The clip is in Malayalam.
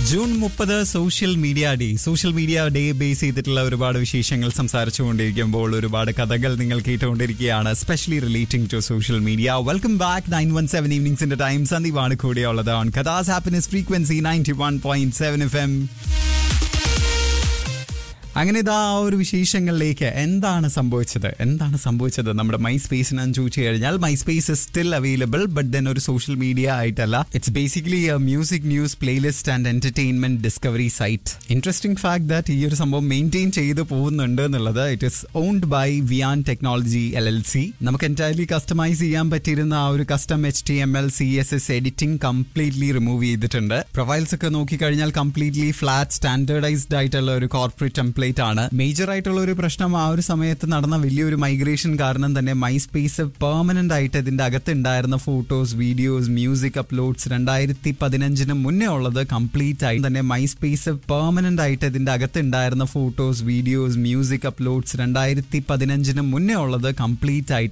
ജൂൺ മുപ്പത് social media day social media day base ചെയ്തിട്ടുള്ള ഒരുപാട് വിശേഷങ്ങൾ സംസാരിച്ചുകൊണ്ടിരിക്കുമ്പോൾ ഒരുപാട് കഥകൾ നിങ്ങൾ കേട്ടുകൊണ്ടിരിക്കുകയാണ് specially relating to social media welcome back nine one seven ഈവനിങ്സിന്റെ ടൈം സന്ദീപാണ് കൂടെയുള്ളത് ഓൺ കഥാസ് happiness frequency ninety one point seven F M അങ്ങനെ ഇതാ ആ ഒരു വിശേഷങ്ങളിലേക്ക് എന്താണ് സംഭവിച്ചത് എന്താണ് സംഭവിച്ചത് നമ്മുടെ മൈ സ്പേസിന് ചോദിച്ചു കഴിഞ്ഞാൽ my space is still available but then ഒരു സോഷ്യൽ മീഡിയ ആയിട്ടല്ല it's basically music news playlist and entertainment discovery site interesting fact that ഈ ഒരു സംഭവം മെയിൻറ്റെയിൻ ചെയ്ത് പോകുന്നുണ്ട് എന്നുള്ളത് it is owned by Viant technology L L C നമുക്ക് എൻറ്റയർലി കസ്റ്റമൈസ് ചെയ്യാൻ പറ്റിയിരുന്ന ആ ഒരു custom H T M L C S S editing completely remove ചെയ്തിട്ടുണ്ട് പ്രൊഫൈൽസ് ഒക്കെ നോക്കിക്കഴിഞ്ഞാൽ കംപ്ലീറ്റ്ലി ഫ്ലാറ്റ് സ്റ്റാൻഡേർഡൈസ്ഡ് ആയിട്ടുള്ള ഒരു കോർപ്പറേറ്റ് ടെംപ്ലേറ്റ് ആണ് മേജർ ആയിട്ടുള്ള ഒരു പ്രശ്നം ആ ഒരു സമയത്ത് നടന്ന വലിയൊരു മൈഗ്രേഷൻ കാരണം തന്നെ മൈ സ്പേസ് പെർമനന്റ് ആയിട്ട് ഇതിന്റെ അകത്ത് ഉണ്ടായിരുന്ന ഫോട്ടോസ് വീഡിയോസ് മ്യൂസിക് അപ്ലോഡ്സ് രണ്ടായിരത്തി പതിനഞ്ചിന് മുന്നേ ഉള്ളത് കംപ്ലീറ്റ് ആയി തന്നെ മൈ സ്പേസ് പെർമനന്റ് ആയിട്ട് ഇതിന്റെ അകത്ത് ഉണ്ടായിരുന്ന ഫോട്ടോസ് വീഡിയോസ് മ്യൂസിക് അപ്ലോഡ്സ് രണ്ടായിരത്തി പതിനഞ്ചിന് മുന്നേ ഉള്ളത് കംപ്ലീറ്റ് ആയിട്ട്